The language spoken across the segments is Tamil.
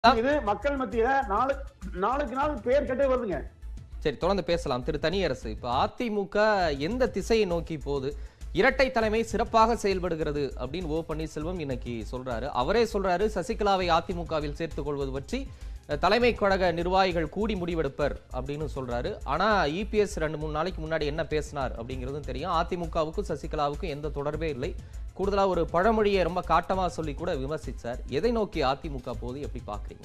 இது மக்கள் மத்தியில நாளு நாளுக்கு நாள் பெயர் கெட்டே வருதுங்க சரி தொடர்ந்து பேசலாம் திரு தனியரசு இப்ப அதிமுக எந்த திசையை நோக்கி போகுது இரட்டை தலைமை சிறப்பாக செயல்படுகிறது அப்படின்னு ஓ பன்னீர்செல்வம் இன்னைக்கு சொல்றாரு அவரே சொல்றாரு சசிகலாவை அதிமுகவில் சேர்த்துக் கொள்வது பற்றி அஹ், தலைமை கழக நிர்வாகிகள் கூடி முடிவெடுப்பர் அப்படின்னு சொல்றாரு ஆனா இபிஎஸ் ரெண்டு மூணு நாளைக்கு முன்னாடி என்ன பேசினார் அப்படிங்கிறதும் தெரியும் அதிமுகவுக்கும் சசிகலாவுக்கும் எந்த தொடர்பே இல்லை கூடுதலா ஒரு பழமொழியை ரொம்ப காட்டமா சொல்லி கூட விமர்சிச்சார் எதை நோக்கி அதிமுக போகுது எப்படி பாக்குறீங்க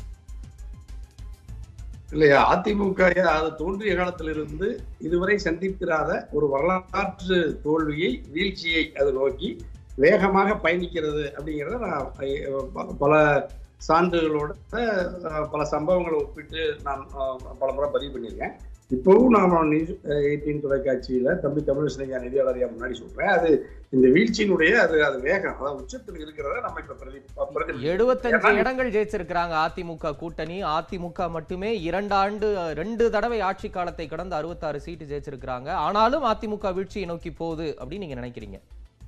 இல்லையா அதிமுக அது தோன்றிய காலத்திலிருந்து இதுவரை சந்தித்திராத ஒரு வரலாற்று தோல்வியை வீழ்ச்சியை அது நோக்கி வேகமாக பயணிக்கிறது அப்படிங்கிறத நான் அஹ், ப- பல சான்றுகளோட அஹ், பல சம்பவங்களை ஒப்பிட்டு நான் அஹ், பல முறை பதிவு பண்ணியிருக்கேன் இப்போவும் நான் நியூஸ் எயிட்டீன் தொலைக்காட்சியில தம்பி தமிழிசையா நிதியாளரையா முன்னாடி சொல்றேன் அது இந்த வீழ்ச்சியினுடைய அது அது வேகம் அதாவது உச்சத்தில் இருக்கிறத நம்ம இப்ப பிரதி பிரதி எழுபத்தஞ்சு ஏன்னா- இடங்கள் ஜெயிச்சிருக்கிறாங்க அதிமுக கூட்டணி அதிமுக மட்டுமே இரண்டு ஆண்டு ரெண்டு தடவை ஆட்சி காலத்தை கடந்து அறுபத்தாறு சீட்டு ஜெயிச்சிருக்கிறாங்க ஆனாலும் அதிமுக வீழ்ச்சியை நோக்கி போகுது அப்படின்னு நீங்க நினைக்கிறீங்க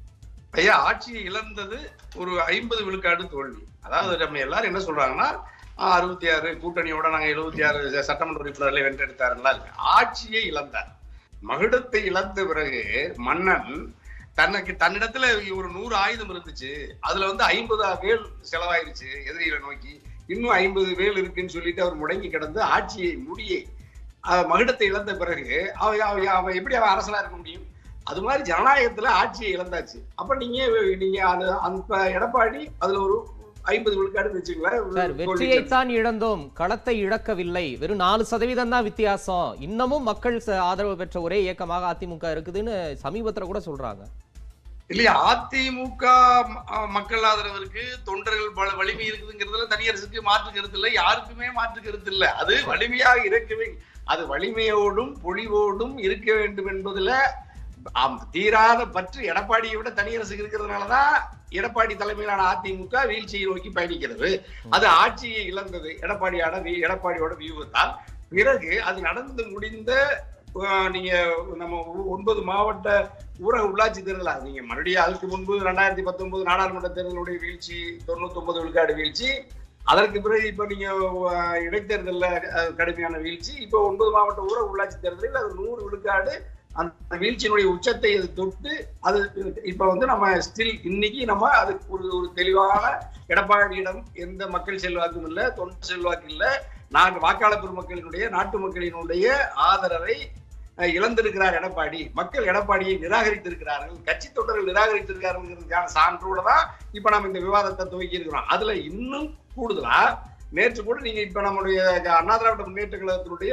ஐயா ஆட்சியை இழந்தது ஒரு ஐம்பது விழுக்காடு தோல்வி அதாவது நம்ம எல்லாரும் என்ன சொல்றாங்கன்னா அறுபத்தி ஆறு கூட்டணியோட நாங்க எழுபத்தி ஆறு சட்டமன்ற உறுப்பினர்களை வென்றெடுத்தாருங்களா இல்ல ஆட்சியை இழந்தார் மகுடத்தை இழந்த பிறகு மன்னன் தனக்கு தன்னிடத்துல ஒரு நூறு ஆயுதம் இருந்துச்சு அதுல வந்து ஐம்பது வேல் செலவாயிருச்சு எதிரிகளை நோக்கி இன்னும் ஐம்பது வேல் இருக்குன்னு சொல்லிட்டு அவர் முடங்கி கிடந்து ஆட்சியை முடியை அஹ், மகுடத்தை இழந்த பிறகு அவ அவ- அவன் எப்படி அவன் அரசனா இருக்க முடியும் அது மாதிரி ஜனநாயகத்துல ஆட்சியை இழந்தாச்சு அப்ப நீங்க நீங்க அது அந்த எடப்பாடி அதுல ஒரு ஐம்பது விழுக்காடு சார் வச்சுங்களேன் வெற்றியைத்தான் இழந்தோம் களத்தை இழக்கவில்லை வெறும் நாலு சதவீதம் தான் வித்தியாசம் இன்னமும் மக்கள் ச- ஆதரவு பெற்ற ஒரே இயக்கமாக அதிமுக இருக்குதுன்னு சமீபத்துல கூட சொல்றாங்க இல்லையா அதிமுக ம- அஹ் மக்கள் ஆதரவு இருக்கு தொண்டர்கள் பல வலிமை இருக்குதுங்கிறதுல தனியரசுக்கு மாற்று கருத்து இல்லை யாருக்குமே மாற்று கருத்து இல்லை அது வலிமையாக இருக்கவே அது வலிமையோடும் பொழிவோடும் இருக்க வேண்டும் என்பதுல ஆம், தீராத பற்று எடப்பாடியை விட தனியரசுக்கு இருக்கிறதுனாலதான் எடப்பாடி தலைமையிலான அதிமுக வீழ்ச்சியை நோக்கி பயணிக்கிறது அது ஆட்சியை இழந்தது எடப்பாடியோட வி- எடப்பாடியோட வியூகத்தால் பிறகு அது நடந்து முடிந்த அஹ், நீங்க நம்ம ஒ- ஒன்பது மாவட்ட ஊரக உள்ளாட்சி தேர்தலா நீங்க மறுபடியும் அதுக்கு முன்பு ரெண்டாயிரத்தி பத்தொன்பது நாடாளுமன்ற தேர்தலுடைய வீழ்ச்சி தொண்ணூத்தி ஒன்பது விழுக்காடு வீழ்ச்சி அதற்கு பிறகு இப்ப நீங்க அஹ், இடைத்தேர்தல்ல அஹ், கடுமையான வீழ்ச்சி இப்ப ஒன்பது மாவட்ட ஊரக உள்ளாட்சி தேர்தலில் அது நூறு விழுக்காடு அந்த வீழ்ச்சியினுடைய உச்சத்தை அது தொட்டு அது இப்ப வந்து நம்ம ஸ்டில் இன்னைக்கு நம்ம அதுக்கு ஒரு ஒரு தெளிவான எடப்பாடியிடம் எந்த மக்கள் செல்வாக்கும் இல்ல தொண்டர் செல்வாக்கு இல்ல நாட்டு வாக்காளர் பெருமக்களினுடைய நாட்டு மக்களினுடைய ஆதரவை அஹ், இழந்திருக்கிறார் எடப்பாடி மக்கள் எடப்பாடியை நிராகரித்திருக்கிறார்கள் கட்சி தொண்டர்கள் நிராகரித்திருக்காருங்கிறதுக்கான சான்றோட தான் இப்ப நம்ம இந்த விவாதத்தை துவக்கி இருக்கிறோம் அதுல இன்னும் கூடுதலா நேற்று கூட நீங்க இப்ப நம்முடைய அண்ணா திராவிட முன்னேற்ற கழகத்தினுடைய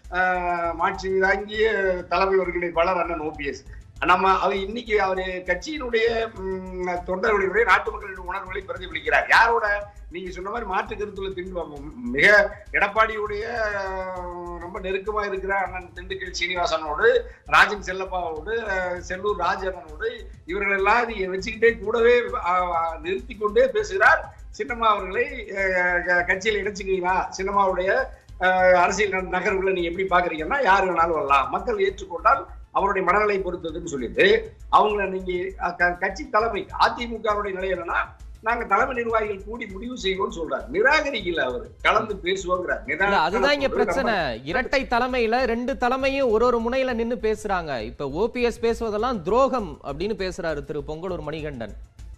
ஆஹ், மாட்சி தாங்கிய தலைமை அவர்களுடைய பலர் அண்ணன் ஓபிஎஸ் நம்ம அவர் இன்னைக்கு அவரு கட்சியினுடைய ம், தொண்டர்களுடைய நாட்டு மக்களுடைய உணர்வுகளை பிரதிபலிக்கிறார் யாரோட நீங்க சொன்ன மாதிரி மாற்று கருத்துல திண்டு மிக எடப்பாடியுடைய ஆஹ், ரொம்ப நெருக்கமா இருக்கிற அண்ணன் திண்டுக்கல் சீனிவாசனோடு ராஜன் செல்லப்பாவோடு ஆஹ், செல்லூர் ராஜனோடு இவர்கள் எல்லாம் நீங்க வச்சுக்கிட்டே கூடவே ஆஹ், நிறுத்தி கொண்டே பேசுகிறார் சின்னம்மா அவர்களை ஆஹ், க- கட்சியில இணைச்சுக்கிறீங்களா சின்னம்மாவுடைய ஆஹ், அரசியல் ந- நகர்வுகளை நீங்க எப்படி பாக்குறீங்கன்னா யாரு வேணாலும் வரலாம் மக்கள் ஏற்றுக்கொண்டால் அவருடைய மனநிலை பொறுத்ததுன்னு சொல்லிட்டு அவங்கள நீங்க அஹ், க- கட்சி தலைமை அதிமுகவுடைய நிலை என்னன்னா நாங்க தலைமை நிர்வாகிகள் கூடி முடிவு செய்வோம்னு சொல்றாரு நிராகரிக்கல அவரு கலந்து பேசுவோங்கிறார் இல்ல அதுதான் இங்க பிரச்சனை இரட்டை தலைமையில ரெண்டு தலைமையும் ஒரு ஒரு முனையில நின்னு பேசுறாங்க இப்ப ஓபிஎஸ் பேசுவதெல்லாம் துரோகம் அப்படின்னு பேசுறாரு திரு பொங்கலூர் மணிகண்டன்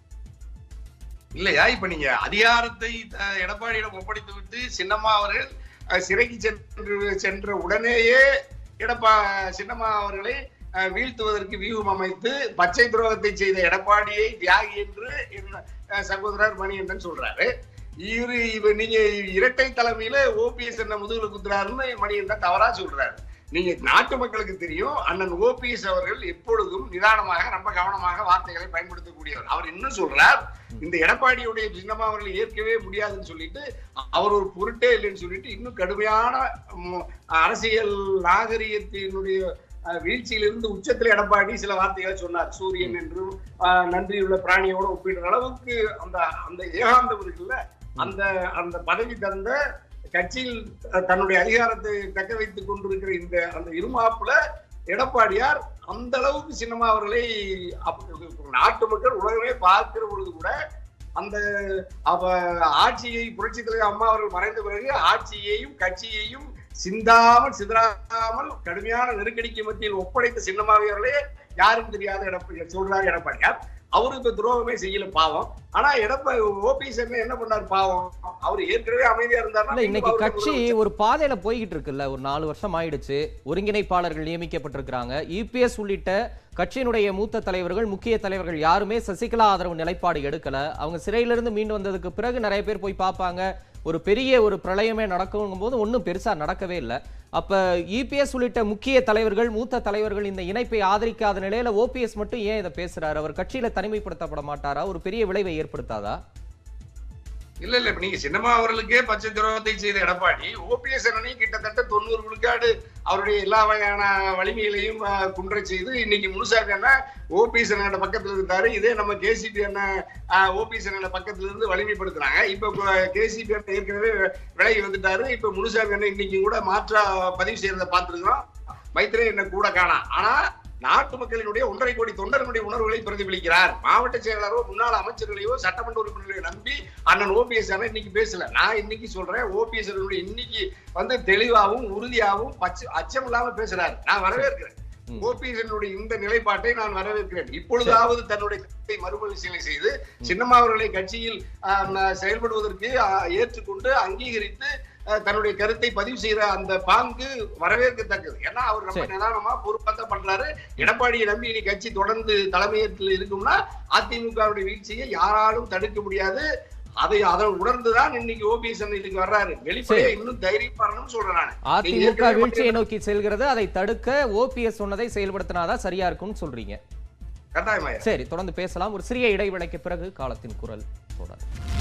இல்லையா இப்ப நீங்க அதிகாரத்தை அஹ், எடப்பாடியிடம் ஒப்படைத்து விட்டு சின்னம்மா அவர்கள் அஹ், சிறைக்கு சென்று சென்ற உடனேயே எடப்பா சின்னம்மா அவர்களை அஹ், வீழ்த்துவதற்கு வியூகம் அமைத்து பச்சை துரோகத்தை செய்த எடப்பாடியை தியாகி என்று என், அஹ், சகோதரர் மணிகண்டன் சொல்றாரு இவரு இவ நீங்க இரட்டை தலைமையில ஓபிஎஸ் என்ன முதுகுல குத்துறாருன்னு மணிகண்டன் தவறா சொல்றாரு நீங்க நாட்டு மக்களுக்கு தெரியும் அண்ணன் ஓபிஎஸ் அவர்கள் எப்பொழுதும் நிதானமாக ரொம்ப கவனமாக வார்த்தைகளை பயன்படுத்தக்கூடியவர் அவர் இன்னும் சொல்றார் இந்த எடப்பாடியுடைய சின்னம்மா அவர்களை ஏற்கவே முடியாதுன்னு சொல்லிட்டு அவர் ஒரு பொருட்டே இல்லைன்னு சொல்லிட்டு இன்னும் கடுமையான ம், அரசியல் நாகரிகத்தினுடைய அஹ், வீழ்ச்சியிலிருந்து உச்சத்தில் எடப்பாடி சில வார்த்தைகளை சொன்னார் சூரியன் என்றும் அஹ், நன்றியுள்ள பிராணியோட ஒப்பிடுற அளவுக்கு அந்த அந்த ஏகாந்தம் இருக்குல்ல அந்த அந்த பதவி தந்த கட்சியில் அஹ், தன்னுடைய அதிகாரத்தை தக்க வைத்துக் கொண்டிருக்கிற இந்த அந்த இருமாப்புல எடப்பாடியார் அந்த அளவுக்கு சின்னமா அவர்களை அப்ப- நாட்டு மக்கள் உலகமே பார்க்கிற பொழுது கூட அந்த அவ ஆட்சியை புரட்சி தலைவர் அம்மா அவர்கள் மறைந்த பிறகு ஆட்சியையும் கட்சியையும் சிந்தாமல் சிதறாமல் கடுமையான நெருக்கடிக்கு மத்தியில் ஒப்படைத்த சின்னமாவி அவர்களே யாரும் தெரியாத எடப்பாடி சொல்றாரு எடப்பாடியார் அவரு இப்ப துரோகமே செய்யல பாவம் ஆனா எடப்பாடி ஓபிஎஸ் என்ன பண்ணாரு பாவம் அவர் ஏற்கனவே அமைதியா இருந்தாருன்னா இல்ல இன்னைக்கு மீண்டும் அவருக்கு கட்சி முதலமைச்சர் ஒரு பாதையில போய்கிட்டு இருக்குல்ல ஒரு நாலு வருஷம் ஆயிடுச்சு ஒருங்கிணைப்பாளர்கள் நியமிக்கப்பட்டிருக்கிறாங்க இபிஎஸ் உள்ளிட்ட கட்சியினுடைய மூத்த தலைவர்கள் முக்கிய தலைவர்கள் யாருமே சசிகலா ஆதரவு நிலைப்பாடு எடுக்கல அவங்க சிறையிலிருந்து மீண்டு வந்ததுக்கு பிறகு நிறைய பேர் போய் பார்ப்பாங்க ஒரு பெரிய ஒரு பிரளயமே நடக்கும் போது ஒன்றும் பெருசா நடக்கவே இல்லை அப்ப இபிஎஸ் உள்ளிட்ட முக்கிய தலைவர்கள் மூத்த தலைவர்கள் இந்த இணைப்பை ஆதரிக்காத நிலையில ஓபிஎஸ் மட்டும் ஏன் இதை பேசுறாரு அவர் கட்சியில தனிமைப்படுத்தப்பட மாட்டாரா ஒரு பெரிய விளைவை ஏற்படுத்தாதா இல்ல இல்ல இப்ப நீங்க சின்னம்மா அவர்களுக்கே பச்சை துரோகத்தை செய்த எடப்பாடி ஓபிஎஸ் அண்ணனையும் கிட்டத்தட்ட தொண்ணூறு விழுக்காடு அவருடைய எல்லா வகையான வலிமைகளையும் ஆஹ், குன்றச் செய்து இன்னைக்கு முனுசாமி அண்ணா ஓபிஎஸ் அண்ணன் பக்கத்துல இருந்தாரு இதே நம்ம கேசிபி அண்ணன் ஓபிஎஸ் அண்ணன் பக்கத்துல இருந்து வலிமைப்படுத்துறாங்க இப்ப கேசிபி அண்ணன் ஏற்கனவே விலகி வந்துட்டாரு இப்ப முனுசாமி அண்ணன் இன்னைக்கு கூட மாற்றா பதிவு செய்யறத பார்த்திருக்கிறோம் மைத்திரே என்ன கூட காணாம் ஆனா நாட்டு மக்களினுடைய ஒன்றரை கோடி தொண்டர்களுடைய உணர்வுகளை பிரதிபலிக்கிறார் மாவட்ட செயலாளரோ முன்னாள் அமைச்சர்களையோ சட்டமன்ற உறுப்பினர்களையோ நம்பி அண்ணன் ஓபிஎஸ் அண்ணன் இன்னைக்கு பேசல நான் இன்னைக்கு சொல்றேன் ஓபிஎஸ் இன்னைக்கு வந்து தெளிவாகவும் உறுதியாகவும் பச்ச அச்சம் இல்லாம பேசுறாரு நான் வரவேற்கிறேன் ம். ஓபிஎஸ் இந்த நிலைப்பாட்டை நான் வரவேற்கிறேன் இப்பொழுதாவது தன்னுடைய கருத்தை மறுபரிசீலனை செய்து சின்னம்மா அவர்களை கட்சியில் ஆஹ், ந- செயல்படுவதற்கு ஆஹ், ஏற்றுக்கொண்டு அங்கீகரித்து ஆஹ், தன்னுடைய கருத்தை பதிவு செய்யற அந்த பாங்கு வரவேற்கத்தக்கது ஏன்னா அவர் ரொம்ப சரி. நிதானமா பொறுப்பாக பண்றாரு எடப்பாடியை நம்பி இனி கட்சி தொடர்ந்து தலைமையேற்றில் இருக்கும்னா அதிமுகவுடைய வீழ்ச்சியை யாராலும் தடுக்க முடியாது அதை அதை உணர்ந்துதான் இன்னைக்கு ஓபிஎஸ் இதுக்கு வர்றாரு வெளிப்படையா சரி. இன்னும் தைரியம் வரணும்னு சொல்றேன் நானு அதிமுக ஏற்கனவே வீழ்ச்சியை நோக்கி செல்கிறது அதை தடுக்க ஓபிஎஸ் சொன்னதை செயல்படுத்தினாதான் சரியா இருக்கும்னு சொல்றீங்க கட்டாயமாயா சரி தொடர்ந்து பேசலாம் ஒரு சிறிய இடைவேளைக்கு பிறகு காலத்தின் குரல் தொடரும்